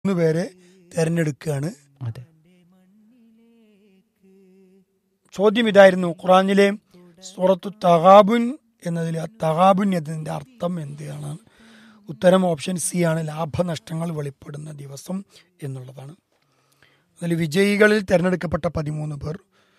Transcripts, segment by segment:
മൂന്ന് പേരെ തെരഞ്ഞെടുക്കുകയാണ് അതെ ചോദ്യം ഇതായിരുന്നു ഖുറാനിലെ സൂറത്തു തഹാബുൻ എന്നതിൽ ആ തഹാബുൻ എന്നതിന്റെ അർത്ഥം എന്താണ് ഉത്തരം ഓപ്ഷൻ സി ആണ് ലാഭനഷ്ടങ്ങൾ വെളിപ്പെടുന്ന ദിവസം എന്നുള്ളതാണ് അതിൽ വിജയികളിൽ തിരഞ്ഞെടുക്കപ്പെട്ട പതിമൂന്ന് പേർ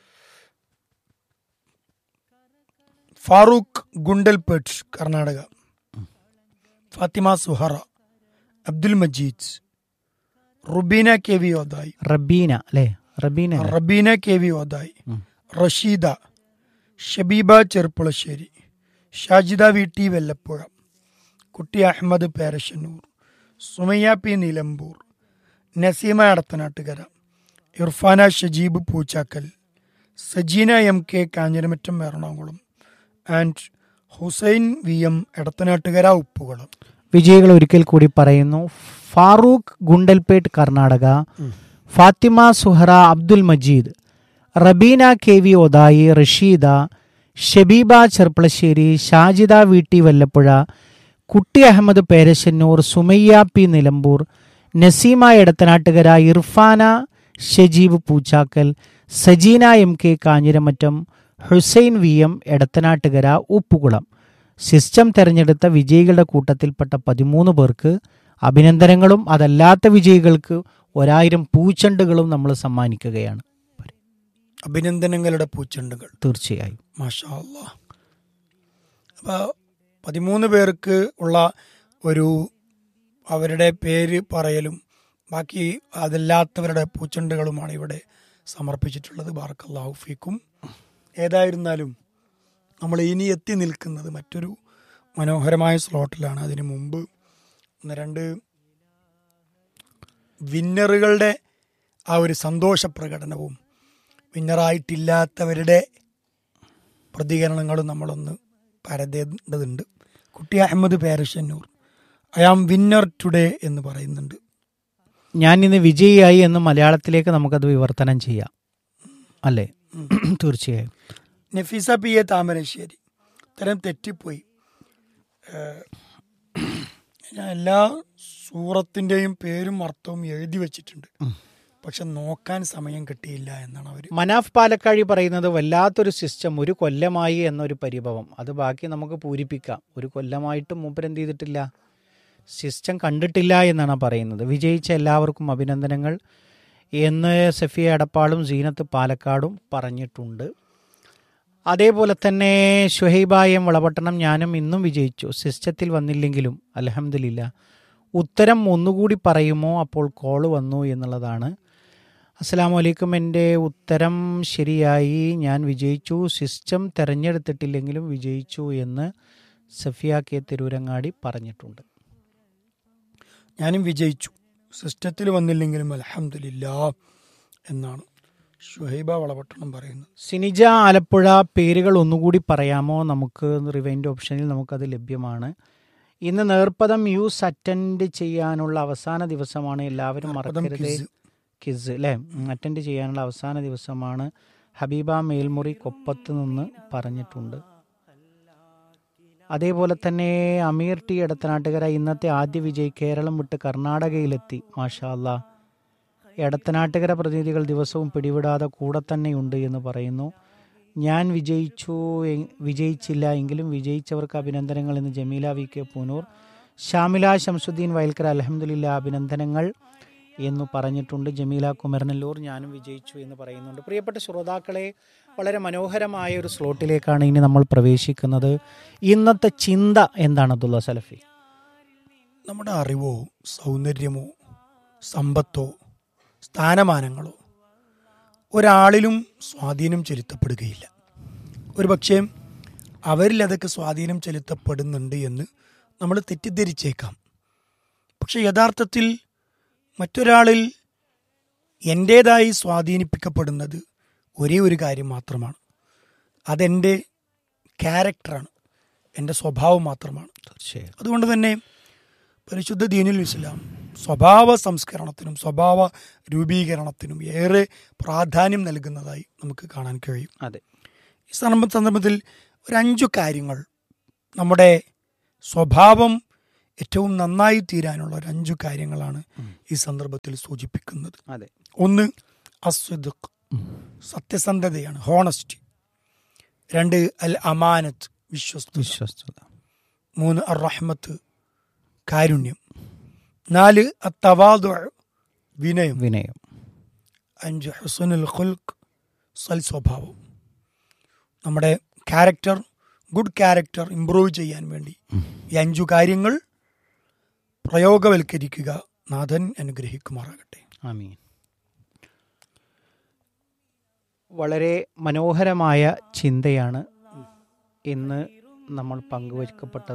ഫാറൂഖ് ഗുണ്ടൽപേട്ട് കർണാടക ഫാത്തിമ സുഹറ അബ്ദുൽ മജീദ് റുബീന കെ വി ഓദായി റബീന അല്ലേ റബീന അല്ലേ? റബീന കെ വി ഓദായി ഉം. Rasheeda Shabeeba Cherpulassery Shajida V T Vallappuzha Kutty Ahammed Perassannur Sumayya P Nilambur Naseema Adathanattukara Irfana Shajeeb Poochakkal Sajeena M K Kanjiramattom Ernakulam and Hussain V M Edathanattukara Uppukulam വിജയികൾ ഒരിക്കൽ കൂടി പറയുന്നു Farooq Gundlupet Karnataka Fathima Suhara Abdul Majeed Rabeena K V Othayi Rasheeda Shabeeba Cherpulassery Shajida V T Vallappuzha Kutty Ahammed Perassannur Sumayya P Nilambur Naseema Edathanattukara Irfana Shajeeb Poochakkal Sajeena M K Kanjiramattom Hussain V M Edathanattukara Uppukulam system തെരഞ്ഞെടുത്ത വിജയികളുടെ കൂട്ടത്തിൽപ്പെട്ട പതിമൂന്ന് പേർക്ക് അഭിനന്ദനങ്ങളും അതല്ലാത്ത വിജയികൾക്ക് ഒരായിരം പൂച്ചെണ്ടുകളും നമ്മൾ സമ്മാനിക്കുകയാണ് അഭിനന്ദനങ്ങളുടെ പൂച്ചെണ്ടുകൾ തീർച്ചയായും മാഷാ അല്ലാ അപ്പോൾ പതിമൂന്ന് പേർക്ക് ഉള്ള ഒരു അവരുടെ പേര് പറയലും ബാക്കി അതല്ലാത്തവരുടെ പൂച്ചെണ്ടുകളുമാണ് ഇവിടെ സമർപ്പിച്ചിട്ടുള്ളത് ബാർക്കല്ലാഹു ഫീക്കും ഏതായിരുന്നാലും നമ്മൾ ഇനി എത്തി നിൽക്കുന്നത് മറ്റൊരു മനോഹരമായ സ്ലോട്ടിലാണ് അതിനു മുമ്പ് ഒന്ന് രണ്ട് വിന്നറുകളുടെ ആ ഒരു സന്തോഷ പ്രകടനവും വിന്നറായിട്ടില്ലാത്തവരുടെ പ്രതികരണങ്ങളും നമ്മളൊന്ന് പരതേണ്ടതുണ്ട് Kutty Ahammed Perassannur I am winner today എന്ന് പറയുന്നുണ്ട് ഞാൻ ഇന്ന് വിജയിയായി എന്ന് മലയാളത്തിലേക്ക് നമുക്കത് വിവർത്തനം ചെയ്യാം അല്ലേ തീർച്ചയായും നഫീസ പി എ താമരശ്ശേരി ഇത്തരം തെറ്റിപ്പോയി ഏഹ്, ഞാൻ എല്ലാ സൂറത്തിൻ്റെയും പേരും അർത്ഥവും എഴുതി വെച്ചിട്ടുണ്ട് പക്ഷെ നോക്കാൻ സമയം കിട്ടിയില്ല എന്നാണ് അവർ മനാഫ് പാലക്കാഴി പറയുന്നത് വല്ലാത്തൊരു സിസ്റ്റം ഒരു കൊല്ലമായി എന്നൊരു പരിഭവം അത് ബാക്കി നമുക്ക് പൂരിപ്പിക്കാം ഒരു കൊല്ലമായിട്ടും മൂപ്പരെന്ത് ചെയ്തിട്ടില്ല സിസ്റ്റം കണ്ടിട്ടില്ല എന്നാണ് പറയുന്നത് വിജയിച്ച എല്ലാവർക്കും അഭിനന്ദനങ്ങൾ എന്ന് സഫിയ എടപ്പാളും സീനത്ത് പാലക്കാടും പറഞ്ഞിട്ടുണ്ട് അതേപോലെ തന്നെ ഷുഹൈബായം വളപട്ടണം ഞാനും ഇന്നും വിജയിച്ചു സിസ്റ്റത്തിൽ വന്നില്ലെങ്കിലും അലഹമില്ല ഉത്തരം ഒന്നുകൂടി പറയുമോ അപ്പോൾ കോള് വന്നു എന്നുള്ളതാണ് അസ്സാം വലൈക്കും എൻ്റെ ഉത്തരം ശരിയായി ഞാൻ വിജയിച്ചു സിസ്റ്റം തിരഞ്ഞെടുത്തിട്ടില്ലെങ്കിലും വിജയിച്ചു എന്ന് സഫിയ കെ തിരൂരങ്ങാടി പറഞ്ഞിട്ടുണ്ട് ഞാനും വിജയിച്ചു സിസ്റ്റത്തിൽ വന്നില്ലെങ്കിലും അലഹമില്ല എന്നാണ് ഷുഹൈബ വളപട്ടണം പറയുന്നത് സിനിജ ആലപ്പുഴ പേരുകൾ ഒന്നുകൂടി പറയാമോ നമുക്ക് റിവൈൻഡ് ഓപ്ഷനിൽ നമുക്കത് ലഭ്യമാണ് ഇന്ന് നേർപ്പദം യൂസ് അറ്റൻഡ് ചെയ്യാനുള്ള അവസാന ദിവസമാണ് എല്ലാവരും നേർപ്പദം മറക്കരുത് quiz. കിസ് അല്ലേ അറ്റൻഡ് ചെയ്യാനുള്ള അവസാന ദിവസമാണ് ഹബീബ മേൽമുറി കൊപ്പത്ത് നിന്ന് പറഞ്ഞിട്ടുണ്ട് അതേപോലെ തന്നെ അമീർ ടി എടത്തനാട്ടുകര ഇന്നത്തെ ആദ്യ വിജയ് കേരളം വിട്ട് കർണാടകയിലെത്തി മാഷാ അല്ലാ എടത്തനാട്ടുകര പ്രതിനിധികൾ ദിവസവും പിടിവിടാതെ കൂടെ തന്നെയുണ്ട് എന്ന് പറയുന്നു ഞാൻ വിജയിച്ചു എ- വിജയിച്ചില്ല എങ്കിലും വിജയിച്ചവർക്ക് അഭിനന്ദനങ്ങൾ എന്ന് ജമീല വി കെ പൂനൂർ ഷാമില ശംസുദ്ദീൻ വയൽക്കര അലഹമുല്ല അഭിനന്ദനങ്ങൾ എന്ന് പറഞ്ഞിട്ടുണ്ട് ജമീല കുമരനല്ലൂർ ഞാനും വിജയിച്ചു എന്ന് പറയുന്നുണ്ട് പ്രിയപ്പെട്ട ശ്രോതാക്കളെ വളരെ മനോഹരമായ ഒരു സ്ലോട്ടിലേക്കാണ് ഇനി നമ്മൾ പ്രവേശിക്കുന്നത് ഇന്നത്തെ ചിന്ത എന്താണ് അബ്ദുള്ള സലഫി നമ്മുടെ അറിവോ സൗന്ദര്യമോ സമ്പത്തോ സ്ഥാനമാനങ്ങളോ ഒരാളിലും സ്വാധീനം ചെലുത്തപ്പെടുകയില്ല ഒരു പക്ഷേ അവരിൽ അതൊക്കെ സ്വാധീനം ചെലുത്തപ്പെടുന്നുണ്ട് എന്ന് നമ്മൾ തെറ്റിദ്ധരിച്ചേക്കാം പക്ഷെ യഥാർത്ഥത്തിൽ മറ്റൊരാളിൽ എൻ്റേതായി സ്വാധീനിപ്പിക്കപ്പെടുന്നത് ഒരേ ഒരു കാര്യം മാത്രമാണ് അതെൻ്റെ ക്യാരക്ടറാണ് എൻ്റെ സ്വഭാവം മാത്രമാണ് തീർച്ചയായും അതുകൊണ്ട് തന്നെ പരിശുദ്ധ ദീനുൽ ഇസ്ലാം സ്വഭാവ സംസ്കരണത്തിനും സ്വഭാവ രൂപീകരണത്തിനും ഏറെ പ്രാധാന്യം നൽകുന്നതായി നമുക്ക് കാണാൻ കഴിയും അതെ ഈ സന്ദർഭ സന്ദർഭത്തിൽ ഒരു അഞ്ചു കാര്യങ്ങൾ നമ്മുടെ സ്വഭാവം ഏറ്റവും നന്നായി തീരാനുള്ള ഒരു അഞ്ചു കാര്യങ്ങളാണ് ഈ സന്ദർഭത്തിൽ സൂചിപ്പിക്കുന്നത് അതെ ഒന്ന് അസ്വദുഖ് സത്യസന്ധതയാണ് ഹോണസ്റ്റി രണ്ട് അൽ അമാനത്ത് വിശ്വസ്ത വിശ്വസ്തത മൂന്ന് അർ റഹ്മത്ത് കാരുണ്യം നാല് അത്തവാദു വിനയം വിനയം അഞ്ച് ഹുസനുൽ ഖുൽക്ക് സൽ സ്വഭാവം നമ്മുടെ ക്യാരക്ടർ ഗുഡ് ക്യാരക്ടർ ഇംപ്രൂവ് ചെയ്യാൻ വേണ്ടി ഈ അഞ്ചു കാര്യങ്ങൾ പ്രയോഗവൽക്കരിക്കുക നാഥൻ അനുഗ്രഹിക്കുമാറാകട്ടെ ആമീൻ വളരെ മനോഹരമായ ചിന്തയാണ് ഇന്ന് നമ്മൾ പങ്കുവയ്ക്കപ്പെട്ടത്